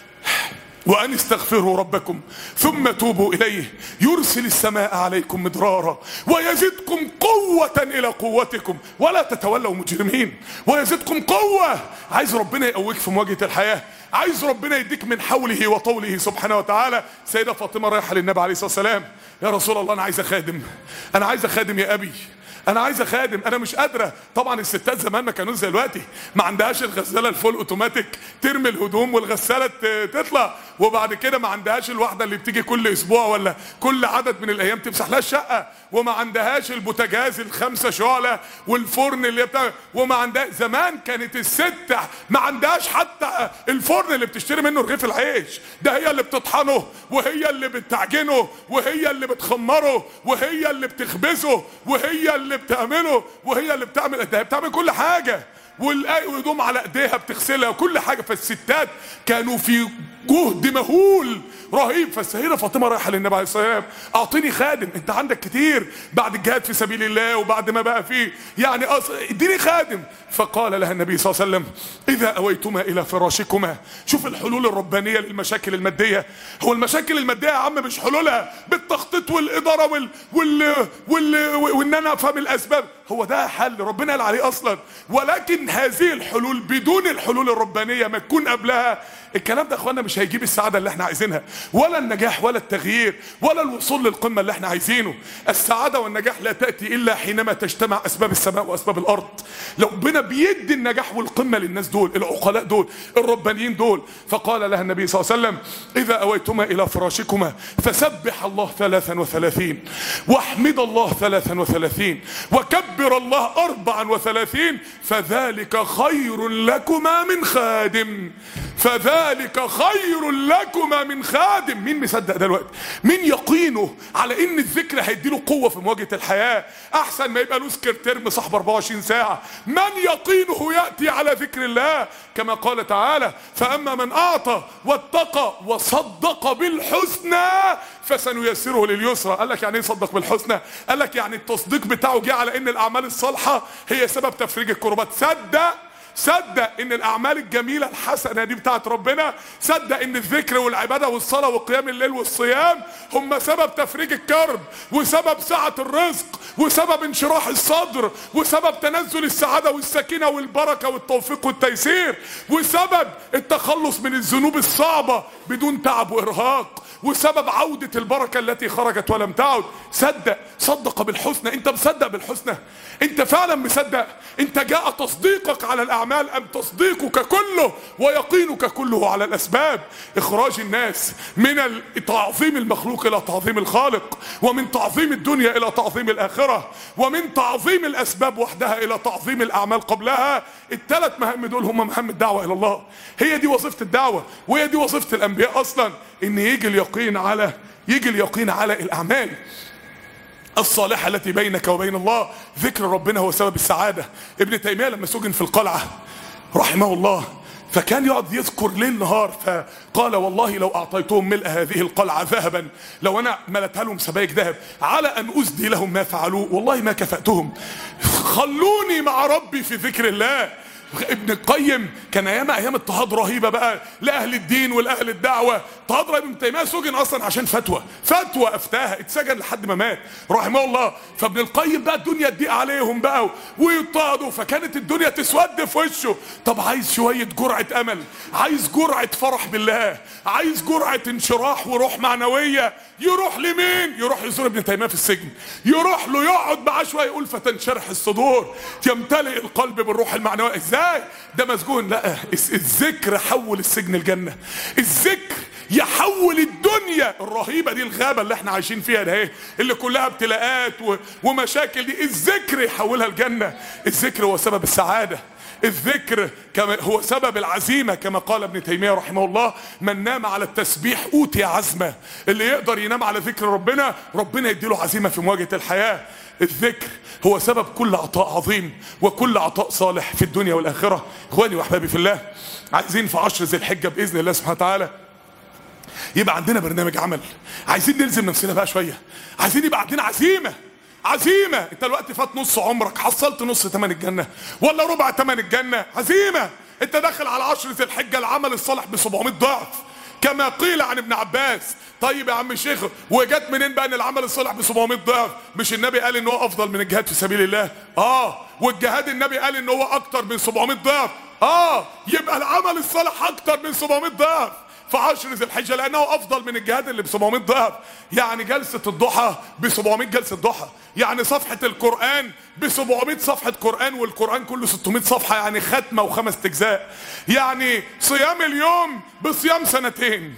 وأن استغفروا ربكم ثم توبوا إليه يرسل السماء عليكم مدرارا ويزدكم قوة إلى قوتكم ولا تتولوا مجرمين ويزدكم قوة عايز ربنا يقويك في مواجهة الحياة عايز ربنا يديك من حوله وطوله سبحانه وتعالى سيدة فاطمة رايحة للنبي عليه الصلاة والسلام يا رسول الله أنا عايز أخادم أنا عايز أخادم يا أبي انا عايز اخادم انا مش قادره طبعا الستات زمان ما كانوش زي دلوقتي ما عندهاش الغساله الفول اوتوماتيك ترمي الهدوم والغساله تطلع وبعد كده ما عندهاش الواحده اللي بتيجي كل اسبوع ولا كل عدد من الايام تمسح لها الشقه وما عندهاش البوتاجاز الخمسه شعله والفرن اللي بتاع وما عندها زمان كانت الست ما عندهاش حتى الفرن اللي بتشتري منه رغيف العيش ده هي اللي بتطحنه وهي اللي بتعجنه وهي اللي بتخمره وهي اللي بتخبزه وهي اللي بتعمله وهي اللي بتعمل ده بتعمل كل حاجه والهدوم على ايديها بتغسلها وكل حاجه فالستات كانوا في جهد مهول رهيب فالسيدة فاطمة رايحة للنبي عليه الصلاة والسلام أعطيني خادم أنت عندك كتير بعد الجهاد في سبيل الله وبعد ما بقى فيه يعني أص... اديني خادم فقال لها النبي صلى الله عليه وسلم إذا أويتما إلى فراشكما شوف الحلول الربانية للمشاكل المادية هو المشاكل المادية يا عم مش حلولها بالتخطيط والإدارة وال... وال... وال... وإن أنا أفهم الأسباب هو ده حل ربنا قال عليه أصلا ولكن هذه الحلول بدون الحلول الربانية ما تكون قبلها الكلام ده يا اخوانا مش هيجيب السعاده اللي احنا عايزينها ولا النجاح ولا التغيير ولا الوصول للقمه اللي احنا عايزينه السعاده والنجاح لا تاتي الا حينما تجتمع اسباب السماء واسباب الارض لو ربنا بيدي النجاح والقمه للناس دول العقلاء دول الربانيين دول فقال لها النبي صلى الله عليه وسلم اذا اويتما الى فراشكما فسبح الله ثلاثا وثلاثين واحمد الله ثلاثا وثلاثين وكبر الله اربعا وثلاثين فذلك خير لكما من خادم فذلك خير لكما من خادم مين مصدق دلوقتي مين يقينه على ان الذكر هيديله قوه في مواجهه الحياه احسن ما يبقى له سكرتير مصاحب 24 ساعه من يقينه ياتي على ذكر الله كما قال تعالى فاما من اعطى واتقى وصدق بالحسنى فسنيسره لليسرى قال لك يعني ايه صدق بالحسنى قال لك يعني التصديق بتاعه جه على ان الاعمال الصالحه هي سبب تفريج الكربات صدق صدق ان الاعمال الجميله الحسنه دي بتاعت ربنا صدق ان الذكر والعباده والصلاه وقيام الليل والصيام هم سبب تفريج الكرب وسبب سعه الرزق وسبب انشراح الصدر وسبب تنزل السعاده والسكينه والبركه والتوفيق والتيسير وسبب التخلص من الذنوب الصعبه بدون تعب وارهاق وسبب عودة البركة التي خرجت ولم تعد صدق صدق بالحسنى انت مصدق بالحسنى انت فعلا مصدق انت جاء تصديقك على الاعمال ام تصديقك كله ويقينك كله على الاسباب اخراج الناس من تعظيم المخلوق الى تعظيم الخالق ومن تعظيم الدنيا الى تعظيم الاخرة ومن تعظيم الاسباب وحدها الى تعظيم الاعمال قبلها الثلاث مهام دول هم مهام الدعوة الى الله هي دي وظيفة الدعوة وهي دي وظيفة الانبياء اصلا ان يجي اليقين على يجي اليقين على الاعمال الصالحة التي بينك وبين الله ذكر ربنا هو سبب السعادة ابن تيمية لما سجن في القلعة رحمه الله فكان يقعد يذكر ليل نهار فقال والله لو اعطيتهم ملء هذه القلعه ذهبا لو انا ملتها لهم سبايك ذهب على ان اسدي لهم ما فعلوه والله ما كفاتهم خلوني مع ربي في ذكر الله ابن القيم كان ايام ايام اضطهاد رهيبه بقى لاهل الدين ولاهل الدعوه اضطهاد رهيب ابن تيميه سجن اصلا عشان فتوى فتوى افتاها اتسجن لحد ما مات رحمه الله فابن القيم بقى الدنيا تضيق عليهم بقى ويضطهدوا فكانت الدنيا تسود في وشه طب عايز شويه جرعه امل عايز جرعه فرح بالله عايز جرعه انشراح وروح معنويه يروح لمين يروح يزور ابن تيميه في السجن يروح له يقعد معاه شويه يقول فتنشرح الصدور يمتلئ القلب بالروح المعنويه ازاي ده مسجون لا الذكر حول السجن الجنه الذكر يحول الدنيا الرهيبه دي الغابه اللي احنا عايشين فيها ده ايه اللي كلها ابتلاءات و... ومشاكل دي الذكر يحولها الجنه الذكر هو سبب السعاده الذكر كما هو سبب العزيمة كما قال ابن تيمية رحمه الله من نام على التسبيح أوتي عزمة اللي يقدر ينام على ذكر ربنا ربنا يديله عزيمة في مواجهة الحياة الذكر هو سبب كل عطاء عظيم وكل عطاء صالح في الدنيا والآخرة إخواني وأحبابي في الله عايزين في عشر ذي الحجة بإذن الله سبحانه وتعالى يبقى عندنا برنامج عمل عايزين نلزم نفسنا بقى شوية عايزين يبقى عندنا عزيمة عزيمة انت الوقت فات نص عمرك حصلت نص تمن الجنة ولا ربع تمن الجنة عزيمة انت داخل على عشر ذي الحجة العمل الصالح ب 700 ضعف كما قيل عن ابن عباس طيب يا عم الشيخ وجت منين بقى ان العمل الصالح ب 700 ضعف مش النبي قال ان هو افضل من الجهاد في سبيل الله اه والجهاد النبي قال ان هو اكتر من 700 ضعف اه يبقى العمل الصالح اكتر من 700 ضعف في عشر ذي الحجة لأنه أفضل من الجهاد اللي ب 700 ضعف يعني جلسة الضحى ب 700 جلسة ضحى يعني صفحة القرآن ب 700 صفحة قرآن والقرآن كله 600 صفحة يعني ختمة وخمس أجزاء يعني صيام اليوم بصيام سنتين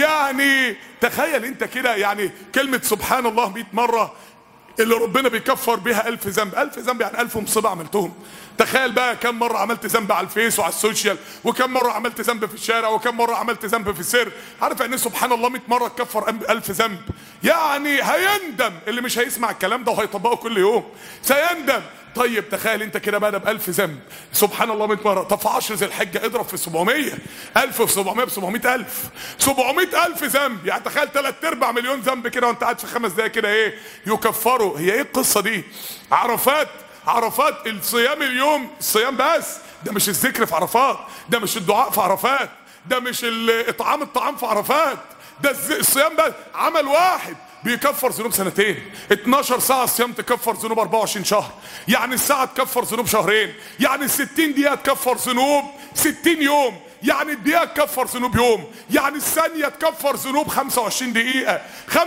يعني تخيل أنت كده يعني كلمة سبحان الله 100 مرة اللي ربنا بيكفر بيها ألف ذنب ألف ذنب يعني ألف مصيبة عملتهم تخيل بقى كم مرة عملت ذنب على الفيس وعلى السوشيال وكم مرة عملت ذنب في الشارع وكم مرة عملت ذنب في السر عارف يعني سبحان الله 100 مرة تكفر ألف ذنب يعني هيندم اللي مش هيسمع الكلام ده وهيطبقه كل يوم سيندم طيب تخيل انت كده بقى ب 1000 ذنب سبحان الله 100 مره طب في 10 ذي الحجه اضرب في 700 1000 في 700 ب 700000 700000 ذنب يعني تخيل ثلاث ارباع مليون ذنب كده وانت قاعد في خمس دقايق كده ايه يكفروا هي ايه القصه دي عرفات عرفات الصيام اليوم الصيام بس ده مش الذكر في عرفات ده مش الدعاء في عرفات ده مش اطعام الطعام في عرفات ده الصيام بس عمل واحد بيكفر ذنوب سنتين 12 ساعة صيام تكفر ذنوب 24 شهر يعني الساعة تكفر ذنوب شهرين يعني ال 60 دقيقة تكفر ذنوب 60 يوم يعني الدقيقة تكفر ذنوب يوم يعني الثانية تكفر ذنوب 25 دقيقة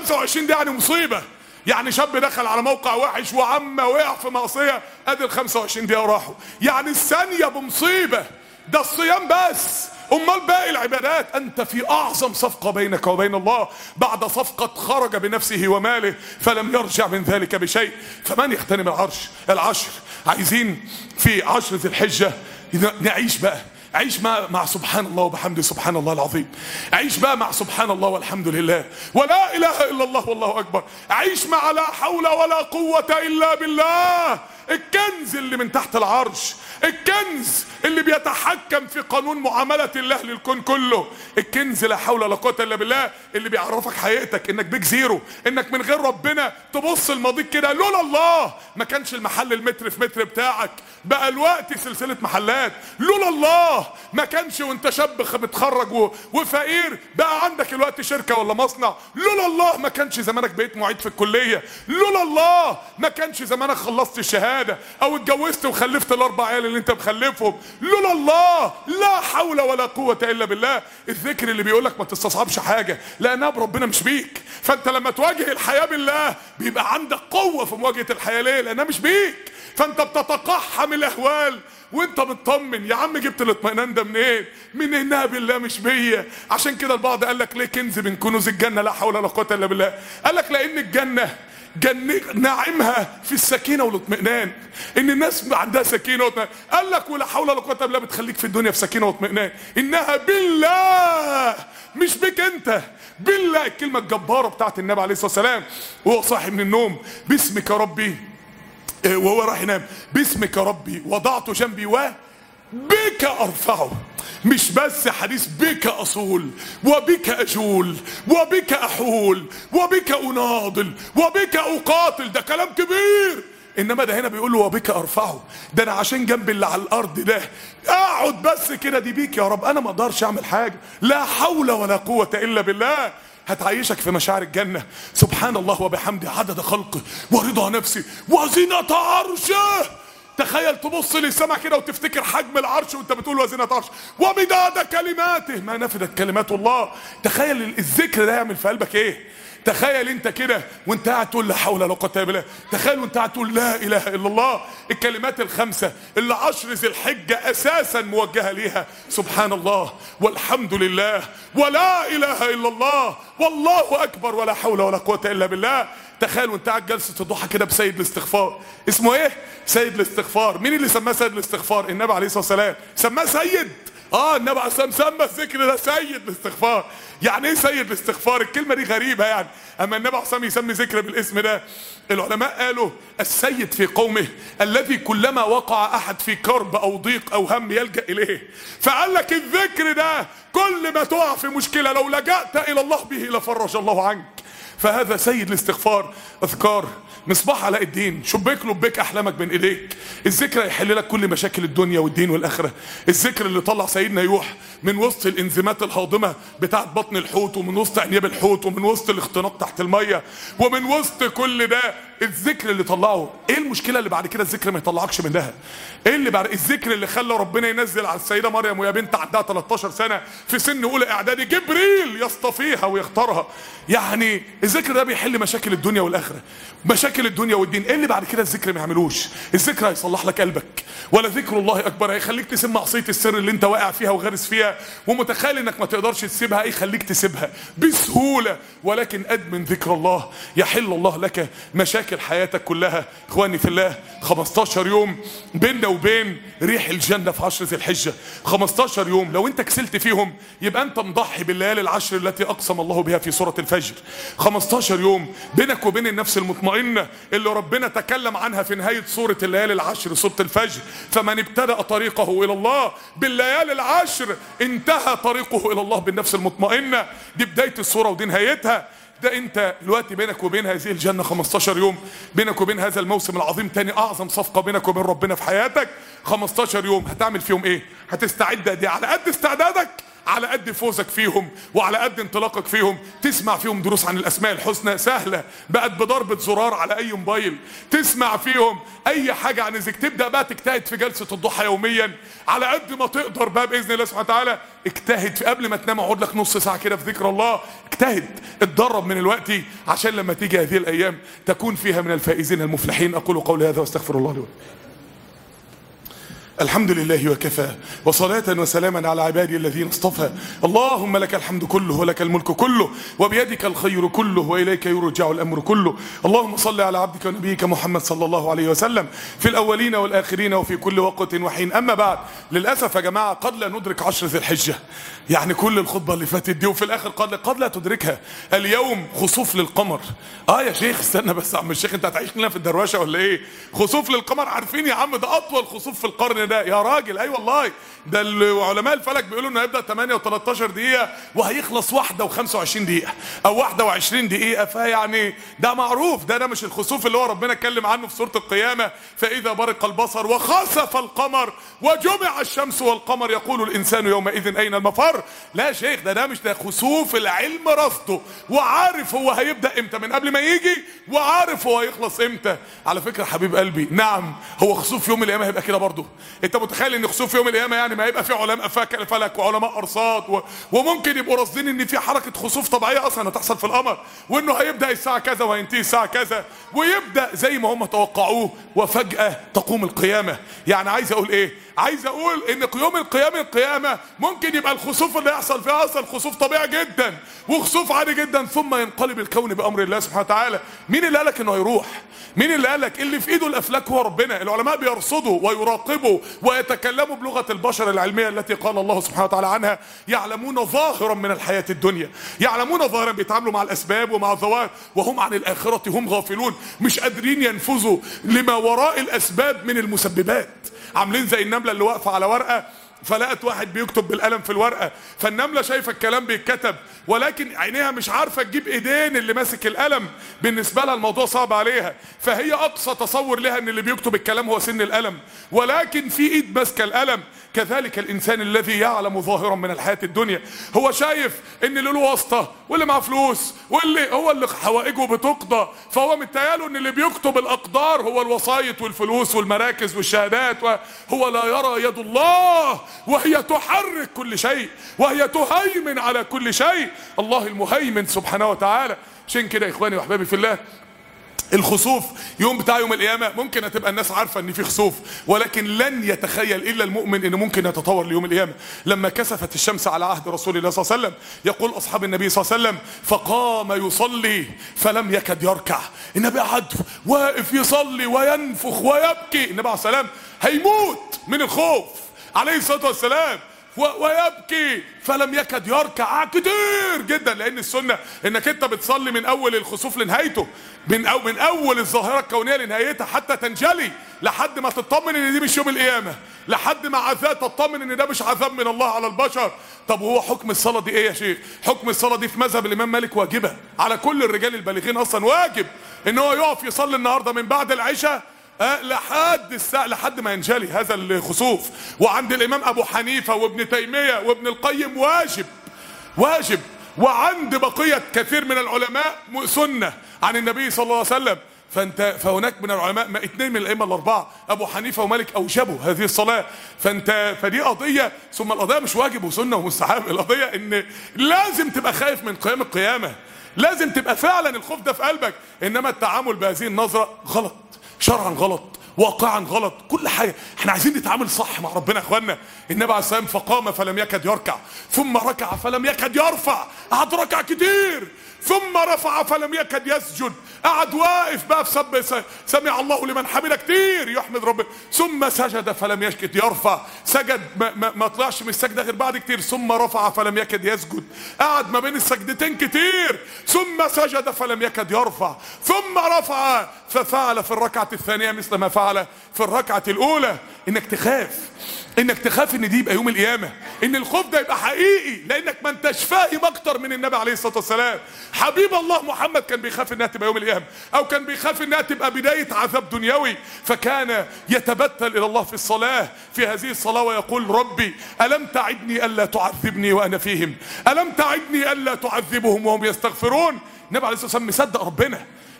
25 دقيقة يعني مصيبة يعني شاب دخل على موقع وحش وعم وقع في معصية ادي ال 25 دقيقة راحوا يعني الثانية بمصيبة ده الصيام بس امال باقي العبادات انت في اعظم صفقة بينك وبين الله بعد صفقة خرج بنفسه وماله فلم يرجع من ذلك بشيء فمن يغتنم العرش العشر عايزين في عشر ذي الحجة نعيش بقى عيش مع, مع سبحان الله وبحمده سبحان الله العظيم عيش بقى مع سبحان الله والحمد لله ولا اله الا الله والله اكبر عيش مع لا حول ولا قوة الا بالله الكنز اللي من تحت العرش الكنز اللي بيتحكم في قانون معاملة الله للكون كله الكنز لا حول ولا قوة الا بالله اللي بيعرفك حقيقتك انك بيك زيرو انك من غير ربنا تبص لماضيك كده لولا الله ما كانش المحل المتر في متر بتاعك بقى الوقت سلسلة محلات لولا الله ما كانش وانت شاب متخرج و- وفقير بقى عندك الوقت شركة ولا مصنع لولا الله ما كانش زمانك بقيت معيد في الكلية لولا الله ما كانش زمانك خلصت الشهادة او اتجوزت وخلفت الاربع عيال اللي انت مخلفهم لولا الله لا حول ولا قوة الا بالله الذكر اللي بيقولك ما تستصعبش حاجة لانها بربنا مش بيك فانت لما تواجه الحياة بالله بيبقى عندك قوة في مواجهة الحياة ليه لانها مش بيك فانت بتتقحم الاهوال وانت مطمن يا عم جبت الاطمئنان ده منين من انها بالله مش بيا عشان كده البعض قال لك ليه كنز من كنوز الجنه لا حول ولا قوه الا بالله قال لك لان الجنه جن نعيمها في السكينه والاطمئنان ان الناس عندها سكينه واطمئنان قال لك ولا حول ولا قوه الا بالله بتخليك في الدنيا في سكينه واطمئنان انها بالله مش بك انت بالله الكلمه الجباره بتاعت النبي عليه الصلاه والسلام وهو صاحي من النوم باسمك يا ربي إيه، وهو راح ينام باسمك يا ربي وضعت جنبي وبك ارفعه مش بس حديث بك اصول وبك اجول وبك احول وبك اناضل وبك اقاتل ده كلام كبير انما ده هنا بيقول له وبك ارفعه ده انا عشان جنب اللي على الارض ده اقعد بس كده دي بيك يا رب انا ما اقدرش اعمل حاجه لا حول ولا قوه الا بالله هتعيشك في مشاعر الجنة سبحان الله وبحمده عدد خلقه ورضا نفسه وزنة عرشه تخيل تبص للسماء كده وتفتكر حجم العرش وانت بتقول وزنة عرش ومداد كلماته ما نفدت كلمات الله تخيل الذكر ده يعمل في قلبك ايه تخيل انت كده وانت قاعد تقول لا حول ولا قوه الا بالله تخيل وانت قاعد تقول لا اله الا الله الكلمات الخمسه اللي عشر ذي الحجه اساسا موجهه ليها سبحان الله والحمد لله ولا اله الا الله والله اكبر ولا حول ولا قوه الا بالله تخيل وانت قاعد جلسه الضحى كده بسيد الاستغفار اسمه ايه سيد الاستغفار مين اللي سماه سيد الاستغفار النبي عليه الصلاه والسلام سماه سيد اه النبي عليه الصلاه والسلام سمى الذكر ده سيد الاستغفار يعني ايه سيد الاستغفار الكلمه دي غريبه يعني اما النبي عليه الصلاه والسلام يسمي ذكر بالاسم ده العلماء قالوا السيد في قومه الذي كلما وقع احد في كرب او ضيق او هم يلجا اليه فقال لك الذكر ده كل ما تقع في مشكله لو لجأت الى الله به لفرج الله عنك فهذا سيد الاستغفار اذكار مصباح علاء الدين شبيك لبيك احلامك بين ايديك الذكر هيحل لك كل مشاكل الدنيا والدين والاخره الذكر اللي طلع سيدنا يوح من وسط الانزيمات الهاضمه بتاعت بطن الحوت ومن وسط انياب الحوت ومن وسط الاختناق تحت الميه ومن وسط كل ده الذكر اللي طلعه ايه المشكله اللي بعد كده الذكر ما يطلعكش منها ايه اللي بعد الذكر اللي خلى ربنا ينزل على السيده مريم وهي بنت عندها 13 سنه في سن اولى اعدادي جبريل يصطفيها ويختارها يعني الذكر ده بيحل مشاكل الدنيا والاخره مشاكل الدنيا والدين ايه اللي بعد كده الذكر ما يعملوش الذكر هيصلح لك قلبك ولا ذكر الله اكبر هيخليك تسيب معصيه السر اللي انت واقع فيها وغارس فيها ومتخيل انك ما تقدرش تسيبها ايه يخليك تسيبها بسهوله ولكن ادمن ذكر الله يحل الله لك مشاكل حياتك كلها اخواني في الله 15 يوم بيننا وبين ريح الجنه في عشر ذي الحجه 15 يوم لو انت كسلت فيهم يبقى انت مضحي بالليالي العشر التي اقسم الله بها في سوره الفجر 15 يوم بينك وبين النفس المطمئنه اللي ربنا تكلم عنها في نهايه سوره الليالي العشر سوره الفجر فمن ابتدأ طريقه الى الله بالليالي العشر انتهى طريقه الى الله بالنفس المطمئنه دي بدايه السوره ودي نهايتها ده انت دلوقتي بينك وبين هذه الجنه 15 يوم بينك وبين هذا الموسم العظيم تاني اعظم صفقه بينك وبين ربنا في حياتك 15 يوم هتعمل فيهم ايه هتستعد دي على قد استعدادك على قد فوزك فيهم وعلى قد انطلاقك فيهم تسمع فيهم دروس عن الاسماء الحسنى سهله بقت بضربه زرار على اي موبايل تسمع فيهم اي حاجه عن الذكر تبدا بقى تجتهد في جلسه الضحى يوميا على قد ما تقدر بقى باذن الله سبحانه وتعالى اجتهد في قبل ما تنام اقعد لك نص ساعه كده في ذكر الله اجتهد اتدرب من الوقت عشان لما تيجي هذه الايام تكون فيها من الفائزين المفلحين اقول قولي هذا واستغفر الله لي ولكم الحمد لله وكفى وصلاة وسلاما على عبادي الذين اصطفى اللهم لك الحمد كله ولك الملك كله وبيدك الخير كله وإليك يرجع الأمر كله اللهم صل على عبدك ونبيك محمد صلى الله عليه وسلم في الأولين والآخرين وفي كل وقت وحين أما بعد للأسف يا جماعة قد لا ندرك عشر ذي الحجة يعني كل الخطبة اللي فاتت دي وفي الآخر قد قد لا تدركها اليوم خسوف للقمر اه يا شيخ استنى بس يا عم الشيخ انت هتعيش لنا في الدروشه ولا ايه خسوف للقمر عارفين يا عم ده اطول خسوف في القرن ده يا راجل اي أيوة والله ده علماء الفلك بيقولوا انه هيبدا 8 و13 دقيقه وهيخلص واحده و25 دقيقه او واحده و20 دقيقه فيعني ده معروف ده ده مش الخسوف اللي هو ربنا اتكلم عنه في سوره القيامه فاذا برق البصر وخسف القمر وجمع الشمس والقمر يقول الانسان يومئذ اين المفر لا يا شيخ ده ده مش ده خسوف العلم رصده وعارف هو هيبدا امتى من قبل ما يجي وعارف هو هيخلص امتى على فكره حبيب قلبي نعم هو خسوف يوم القيامه هيبقى كده برضه انت متخيل ان خسوف يوم القيامه يعني ما هيبقى في علماء فلك فلك وعلماء ارصاد و... وممكن يبقوا راصدين ان في حركه خسوف طبيعيه اصلا هتحصل في القمر وانه هيبدا الساعه كذا وهينتهي الساعه كذا ويبدا زي ما هم توقعوه وفجاه تقوم القيامه يعني عايز اقول ايه عايز اقول ان يوم القيامه القيامه ممكن يبقى الخسوف اللي يحصل فيها اصلا خسوف طبيعي جدا وخسوف عادي جدا ثم ينقلب الكون بامر الله سبحانه وتعالى مين اللي قالك انه هيروح مين اللي قالك اللي في ايده الافلاك هو ربنا العلماء بيرصدوا ويراقبوا ويتكلموا بلغه البشر العلميه التي قال الله سبحانه وتعالى عنها يعلمون ظاهرا من الحياه الدنيا يعلمون ظاهرا بيتعاملوا مع الاسباب ومع الظواهر وهم عن الاخره هم غافلون مش قادرين ينفذوا لما وراء الاسباب من المسببات عاملين زي النمله اللي واقفه على ورقه فلقت واحد بيكتب بالقلم في الورقه فالنمله شايفه الكلام بيتكتب ولكن عينيها مش عارفه تجيب ايدين اللي ماسك القلم بالنسبه لها الموضوع صعب عليها فهي اقصى تصور لها ان اللي بيكتب الكلام هو سن القلم ولكن في ايد ماسكه القلم كذلك الانسان الذي يعلم ظاهرا من الحياه الدنيا هو شايف ان اللي له واسطه واللي معاه فلوس واللي هو اللي حوائجه بتقضى فهو متهيأله ان اللي بيكتب الاقدار هو الوسايط والفلوس والمراكز والشهادات وهو لا يرى يد الله وهي تحرك كل شيء وهي تهيمن على كل شيء الله المهيمن سبحانه وتعالى عشان كده يا اخواني واحبابي في الله الخسوف يوم بتاع يوم القيامة ممكن هتبقى الناس عارفة ان في خسوف ولكن لن يتخيل الا المؤمن ان ممكن يتطور ليوم القيامة لما كسفت الشمس على عهد رسول الله صلى الله عليه وسلم يقول اصحاب النبي صلى الله عليه وسلم فقام يصلي فلم يكد يركع النبي قعد واقف يصلي وينفخ ويبكي النبي عليه السلام هيموت من الخوف عليه الصلاة والسلام ويبكي فلم يكد يركع كتير جدا لان السنه انك انت بتصلي من اول الخسوف لنهايته من أو من اول الظاهره الكونيه لنهايتها حتى تنجلي لحد ما تطمن ان دي مش يوم القيامه لحد ما عذاب تطمن ان ده مش عذاب من الله على البشر طب هو حكم الصلاه دي ايه يا شيخ حكم الصلاه دي في مذهب الامام مالك واجبه على كل الرجال البالغين اصلا واجب ان هو يقف يصلي النهارده من بعد العشاء أه لحد الساعة لحد ما ينجلي هذا الخسوف وعند الإمام أبو حنيفة وابن تيمية وابن القيم واجب واجب وعند بقية كثير من العلماء سنة عن النبي صلى الله عليه وسلم فانت فهناك من العلماء ما اثنين من الائمه الاربعه ابو حنيفه ومالك اوجبوا هذه الصلاه فانت فدي قضيه ثم القضيه مش واجب وسنه ومستحب القضيه ان لازم تبقى خايف من قيام القيامه لازم تبقى فعلا الخوف ده في قلبك انما التعامل بهذه النظره غلط شرعا غلط واقعا غلط كل حاجه احنا عايزين نتعامل صح مع ربنا يا اخوانا النبي عليه السلام فقام فلم يكد يركع ثم ركع فلم يكد يرفع قعد ركع كتير ثم رفع فلم يكد يسجد قعد واقف بقى في سب سمع الله لمن حمده كتير يحمد ربنا ثم سجد فلم يكد يرفع سجد ما, ما, ما طلعش من السجده غير بعد كتير ثم رفع فلم يكد يسجد قعد ما بين السجدتين كتير ثم سجد فلم يكد يرفع ثم رفع ففعل في الركعه الثانيه مثل ما فعل في الركعه الاولى انك تخاف انك تخاف ان دي يبقى يوم القيامه ان الخوف ده يبقى حقيقي لانك ما انتش فاهم اكتر من النبي عليه الصلاه والسلام حبيب الله محمد كان بيخاف انها تبقى يوم القيامه او كان بيخاف انها تبقى بدايه عذاب دنيوي فكان يتبتل الى الله في الصلاه في هذه الصلاه ويقول ربي الم تعدني الا تعذبني وانا فيهم الم تعدني الا تعذبهم وهم يستغفرون النبي عليه الصلاه والسلام مصدق ربنا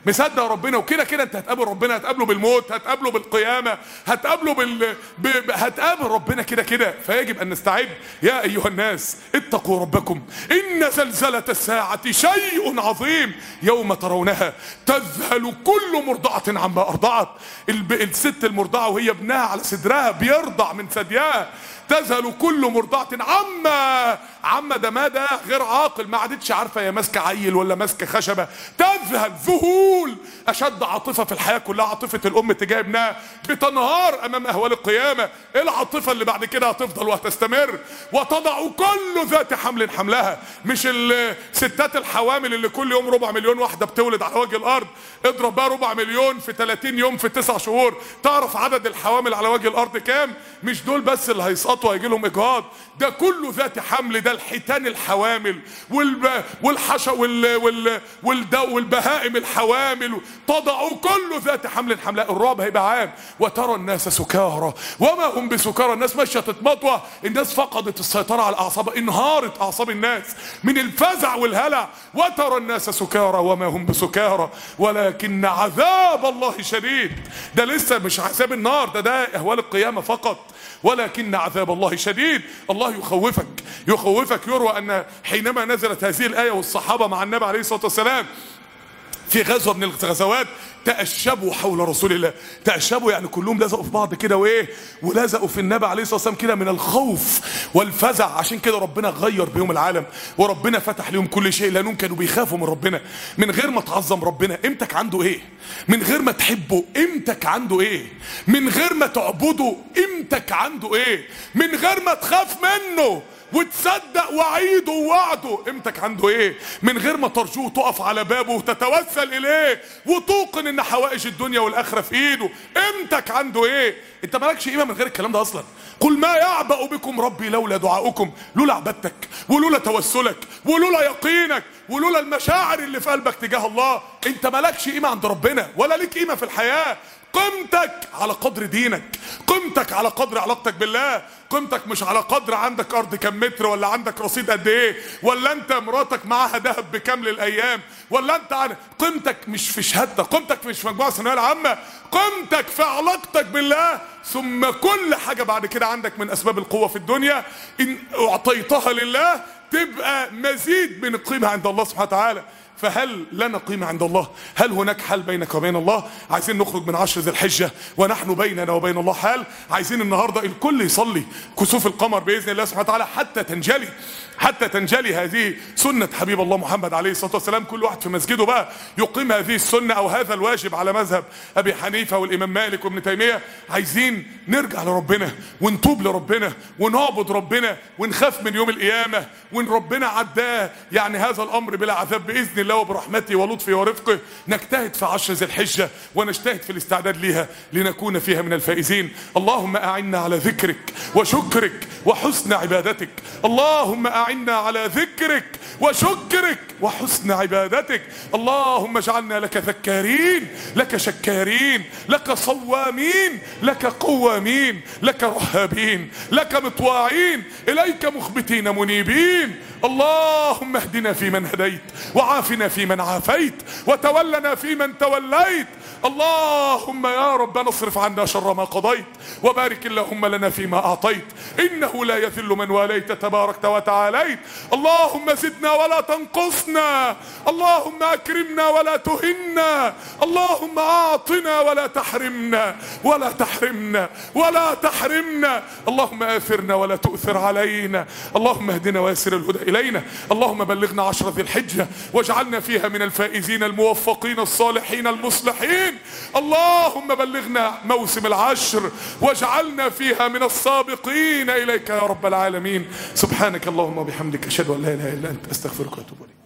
مصدق ربنا وكده كده انت هتقابل ربنا هتقابله بالموت هتقابله بالقيامه هتقابله بال ب... ب... هتقابل ربنا كده كده فيجب ان نستعد يا ايها الناس اتقوا ربكم ان زلزله الساعه شيء عظيم يوم ترونها تذهل كل مرضعه عما ارضعت الب... الست المرضعه وهي ابنها على صدرها بيرضع من ثديها تذهل كل مرضعة عما عما ده ما ده غير عاقل ما عادتش عارفة هي ماسكة عيل ولا ماسكة خشبة تذهل ذهول أشد عاطفة في الحياة كلها عاطفة الأم تجاه ابنها بتنهار أمام أهوال القيامة إيه العاطفة اللي بعد كده هتفضل وهتستمر وتضع كل ذات حمل حملها مش الستات الحوامل اللي كل يوم ربع مليون واحدة بتولد على وجه الأرض اضرب بقى ربع مليون في 30 يوم في 9 شهور تعرف عدد الحوامل على وجه الأرض كام مش دول بس اللي هيسقطوا يسقطوا هيجي لهم اجهاض ده كله ذات حمل ده الحيتان الحوامل والب... والحشا وال... وال... والدو والبهائم الحوامل تضع كل ذات حمل حملاء الرعب هيبقى عام وترى الناس سكارى وما هم بسكارى الناس ماشيه تتمطوع الناس فقدت السيطره على اعصابها انهارت اعصاب الناس من الفزع والهلع وترى الناس سكارى وما هم بسكارى ولكن عذاب الله شديد ده لسه مش عذاب النار ده ده اهوال القيامه فقط ولكن عذاب الله شديد الله يخوفك يخوفك يروى ان حينما نزلت هذه الايه والصحابه مع النبي عليه الصلاه والسلام في غزوه من الغزوات تأشبوا حول رسول الله تأشبوا يعني كلهم لزقوا في بعض كده وايه ولزقوا في النبي عليه الصلاه والسلام كده من الخوف والفزع عشان كده ربنا غير بيهم العالم وربنا فتح لهم كل شيء لانهم كانوا بيخافوا من ربنا من غير ما تعظم ربنا قيمتك عنده ايه من غير ما تحبه قيمتك عنده ايه من غير ما تعبده قيمتك عنده ايه من غير ما تخاف منه وتصدق وعيده ووعده قيمتك عنده ايه من غير ما ترجوه تقف على بابه وتتوسل اليه وتوقن ان حوائج الدنيا والاخره في ايده قيمتك عنده ايه انت مالكش قيمه من غير الكلام ده اصلا قل ما يعبأ بكم ربي لولا دعاؤكم لولا عبادتك ولولا توسلك ولولا يقينك ولولا المشاعر اللي في قلبك تجاه الله انت مالكش قيمه عند ربنا ولا ليك قيمه في الحياه قيمتك على قدر دينك قيمتك على قدر علاقتك بالله قيمتك مش على قدر عندك ارض كام متر ولا عندك رصيد قد ايه ولا انت مراتك معاها ذهب بكام للايام ولا انت عن... قيمتك مش في شهادتك قيمتك مش في مجموعه الثانويه العامه قيمتك في علاقتك بالله ثم كل حاجه بعد كده عندك من اسباب القوه في الدنيا ان اعطيتها لله تبقى مزيد من القيمه عند الله سبحانه وتعالى فهل لنا قيمة عند الله هل هناك حال بينك وبين الله عايزين نخرج من عشر ذي الحجة ونحن بيننا وبين الله حال عايزين النهاردة الكل يصلي كسوف القمر بإذن الله سبحانه وتعالى حتى تنجلي حتى تنجلي هذه سنة حبيب الله محمد عليه الصلاة والسلام كل واحد في مسجده بقى يقيم هذه السنة أو هذا الواجب على مذهب أبي حنيفة والإمام مالك وابن تيمية عايزين نرجع لربنا ونتوب لربنا ونعبد ربنا ونخاف من يوم القيامة وإن ربنا عداه يعني هذا الأمر بلا عذاب بإذن الله وبرحمته ولطفه ورفقه نجتهد في عشر ذي الحجة ونجتهد في الاستعداد لها لنكون فيها من الفائزين اللهم أعنا على ذكرك وشكرك وحسن عبادتك اللهم أعنا على ذكرك وشكرك وحسن عبادتك اللهم اجعلنا لك ذكارين لك شكارين لك صوامين لك قوامين لك رهابين لك مطواعين إليك مخبتين منيبين اللهم اهدنا فيمن هديت وعافنا فيمن عافيت وتولنا فيمن توليت اللهم يا رب نصرف عنا شر ما قضيت وبارك اللهم لنا فيما أعطيت إنه لا يذل من واليت تباركت وتعاليت اللهم زدنا ولا تنقصنا اللهم أكرمنا ولا تهنا اللهم أعطنا ولا تحرمنا ولا تحرمنا ولا تحرمنا اللهم آثرنا ولا تؤثر علينا اللهم اهدنا ويسر الهدى إلينا اللهم بلغنا عشر ذي الحجة واجعلنا فيها من الفائزين الموفقين الصالحين المصلحين اللهم بلغنا موسم العشر واجعلنا فيها من السابقين إليك يا رب العالمين سبحانك اللهم وبحمدك أشهد أن لا إله إلا أنت أستغفرك وأتوب إليك